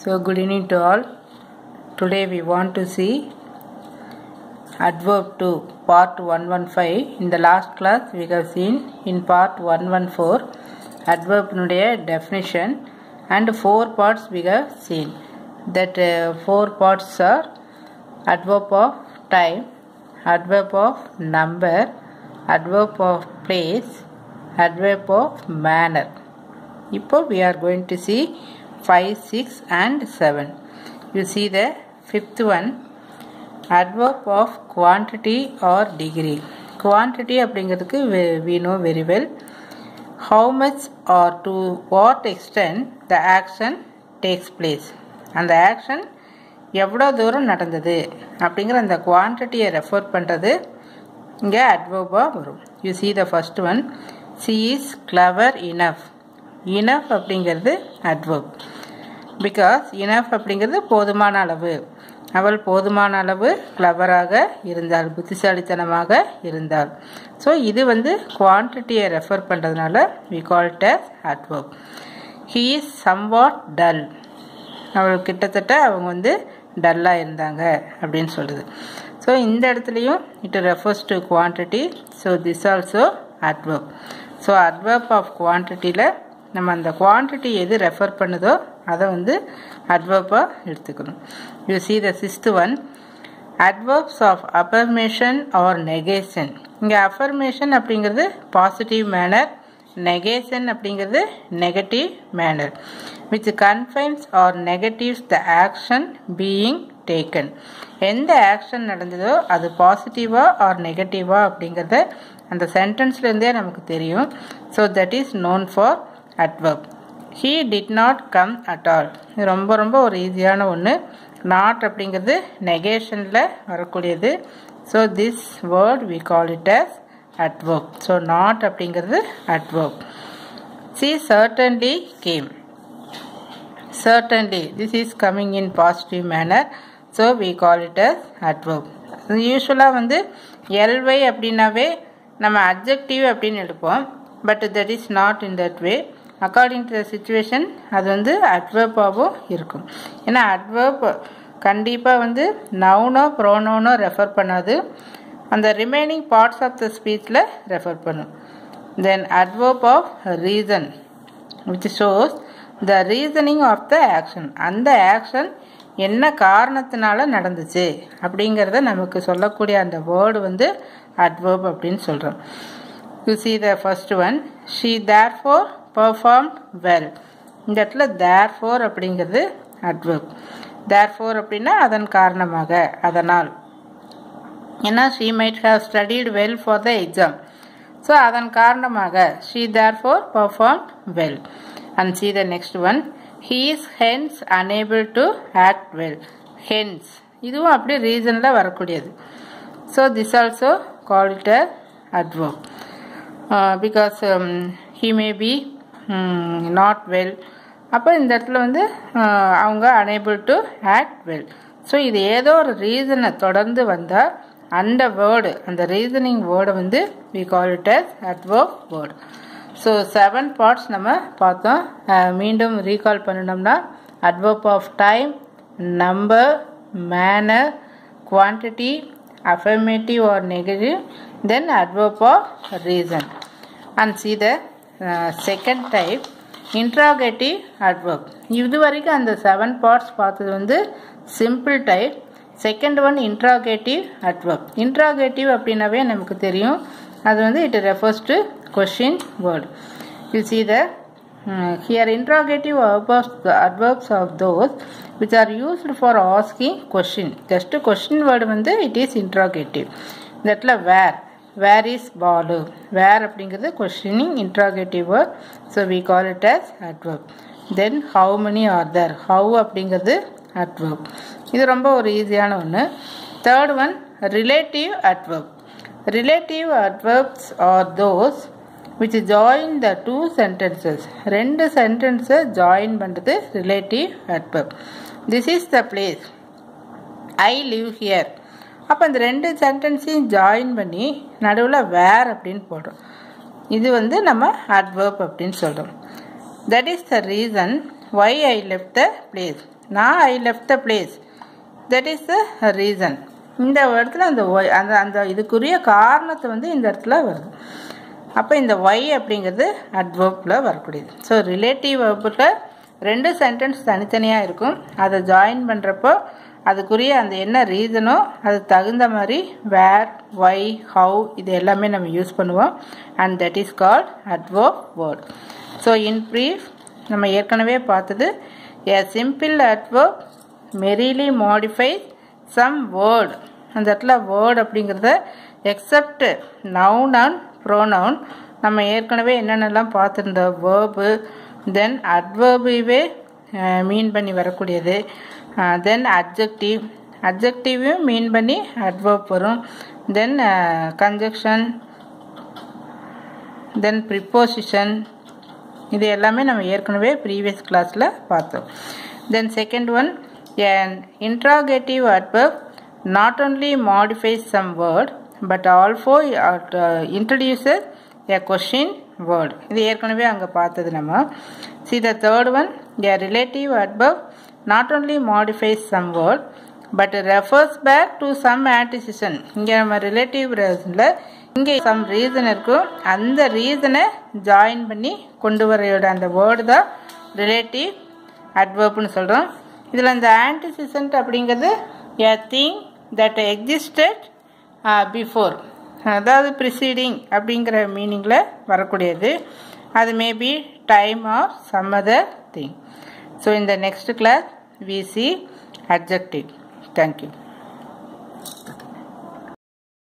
So, good evening to all. Today we want to see adverb 2 part 115. In the last class we have seen in part 114 adverb nuடைய definition and four parts we have seen. That uh, four parts are adverb of time, adverb of number, adverb of place, adverb of manner. இப்போ we are going to see 5, 6 and 7. You see the fifth one adverb of quantity or degree. Quantity அப்படிங்கிறதுக்கு we- we know very well. How much or to what extent the action takes place. அந்த action எவ்வளோ தூரம் நடந்தது அப்படிங்கிற அந்த குவான்டிட்டியை refer பண்ணுறது இங்கே அட்வர்பாக வரும் you see the first one she is clever enough enough அப்படிங்கிறது adverb பிகாஸ் இனஃப் அப்படிங்கிறது போதுமான அளவு அவள் போதுமான அளவு கிளவராக இருந்தாள் புத்திசாலித்தனமாக இருந்தாள் ஸோ இது வந்து குவான்டிட்டியை ரெஃபர் பண்ணுறதுனால we call it as adverb he is somewhat dull அவள் கிட்டத்தட்ட அவங்க வந்து டல்லாக இருந்தாங்க அப்படின்னு சொல்லுது ஸோ இந்த இடத்துலையும் it refers to quantity so this also adverb so adverb of குவான்டிட்டியில் நம்ம அந்த குவான்டிட்டி எது ரெஃபர் பண்ணுதோ அதை வந்து அட்வர்ப்பாக எடுத்துக்கணும் you see the sixth one adverbs of affirmation or negation இங்கே அஃபர்மேஷன் அப்படிங்கிறது பாசிட்டிவ் மேனர் நெகேஷன் அப்படிங்கிறது negative manner which confines or negatives the action being taken எந்த ஆக்ஷன் நடந்ததோ அது பாசிட்டிவா ஆர் நெகட்டிவா அப்படிங்கிறத அந்த சென்டென்ஸ்லேருந்தே நமக்கு தெரியும் so that is known for adverb he did not come at all இது ரொம்ப ரொம்ப ஒரு ஈஸியான ஒன்று நாட் அப்படிங்கிறது நெகேஷனில் வரக்கூடியது so this word we call it as adverb so not அப்படிங்கிறது adverb see certainly came certainly this is coming in positive manner so we call it as adverb யூஸ்வலாக வந்து எல்வை அப்படின்னாவே நம்ம அப்ஜெக்டிவ் அப்படின்னு எடுப்போம் but that is not in that way according to the situation அது வந்து அட்வர்பாகவும் இருக்கும் ஏன்னா அட்வர்ப் கண்டிப்பாக வந்து நவுனோ ப்ரோனோனோ ரெஃபர் பண்ணாது அந்த ரிமைனிங் பார்ட்ஸ் ஆஃப் த ஸ்பீச்சில் ரெஃபர் பண்ணும் then adverb of reason which shows the reasoning of the action அந்த ஆக்ஷன் என்ன காரணத்தினால நடந்துச்சு அப்படிங்கிறத நமக்கு சொல்லக்கூடிய அந்த வேர்டு வந்து அட்வர்ப் அப்படின்னு சொல்கிறோம் you see the first one she therefore perform well இந்த இடத்துல தேர் ஃபோர் அப்படிங்கிறது அட்வர்ப் தேர் ஃபோர் அப்படின்னா அதன் காரணமாக அதனால் ஏன்னா she might have studied well for the exam so அதன் காரணமாக she therefore perform well and see the next one he is hence unable to act well hence இதுவும் அப்படி ரீசனில் வரக்கூடியது so this also call it adverb because he may B not well அப்போ இந்த இடத்துல வந்து uh, அவங்க unable to act well so இது ஏதோ ஒரு ரீசனை தொடர்ந்து வந்தால் அந்த வேர்டு அந்த ரீசனிங் வேர்டை வந்து we call it as adverb word so seven parts நம்ம பார்த்தோம் Uh, மீண்டும் ரீகால் பண்ணணும்னா adverb of time number manner quantity affirmative or negative then adverb of reason and see the uh, second type interrogative adverb இது வரைக்கும் அந்த seven parts பார்த்தது வந்து simple type second one interrogative adverb interrogative அப்படின்னாவே நமக்கு தெரியும் அது வந்து it refers to question word you see the uh, here interrogative adverbs, the adverbs of those which are used for asking question just question word வந்து it is interrogative இந்த இடத்துல where where is Balu where அப்படிங்கிறது questioning interrogative word so we call it as adverb then how many are there how அப்படிங்கிறது adverb இது ரொம்ப ஒரு ஈஸியான ஒன்று third one relative adverb relative adverbs are those which join the two sentences ரெண்டு சென்டென்ஸை join பண்ணுறது relative adverb this is the place I live here அப்போ இந்த ரெண்டு சென்டென்ஸையும் ஜாயின் பண்ணி நடுவில் வேர் அப்படின்னு போடுறோம் இது வந்து நம்ம adverb அப்படின்னு சொல்கிறோம் that is the reason why I left the place நான் I left the place that is the reason இந்த இடத்துல அந்த ஒய் அந்த அந்த இதுக்குரிய காரணத்தை வந்து இந்த இடத்துல வருது அப்போ இந்த ஒய் அப்படிங்கிறது அட்வர்ப்பில் வரக்கூடியது ஸோ ரிலேட்டிவ் வெர்பில் ரெண்டு சென்டென்ஸ் தனித்தனியாக இருக்கும் அதை ஜாயின் பண்ணுறப்போ அதுக்குரிய அந்த என்ன ரீசனோ அது தகுந்த மாதிரி வேர் ஒய் ஹவு இது எல்லாமே நம்ம யூஸ் பண்ணுவோம் and that is called adverb word so in brief நம்ம ஏற்கனவே பார்த்தது a simple adverb merely modifies some word அந்த இடத்துல வேர்ட் அப்படிங்கிறத எக்ஸப்ட் நவுன் அண்ட் ப்ரோனவுன் நம்ம ஏற்கனவே என்னென்னலாம் பார்த்துருந்தோம் வேர்பு தென் அட்வர்புவே மீன் பண்ணி வரக்கூடியது தென் அப்ஜெக்டிவ் அப்ஜெக்டிவையும் மீன் பண்ணி அட்வர்ப் வரும் தென் கன்ஜெக்ஷன் தென் ப்ரிப்போசிஷன் இது எல்லாமே நம்ம ஏற்கனவே ப்ரீவியஸ் கிளாஸில் பார்த்தோம் then second one an interrogative adverb not only modifies some word but also uh, introduces a question word இது ஏற்கனவே அங்கே பார்த்தது நம்ம see the third one a relative adverb not only modifies some word but refers back to some antecedent இங்கே நம்ம relative ரீசனில் இங்கே some reason இருக்கும் அந்த ரீசனை ஜாயின் பண்ணி கொண்டு வரையோட அந்த வேர்டு தான் ரிலேட்டிவ் அட்வர்ப்னு சொல்கிறோம் இதில் இந்த ஆன்டிசிசன்ட் அப்படிங்கிறது a thing that existed before அதாவது ப்ரிசீடிங் அப்படிங்கிற மீனிங்கில் வரக்கூடியது அது maybe time or some other thing so இந்த next class we see objective thank you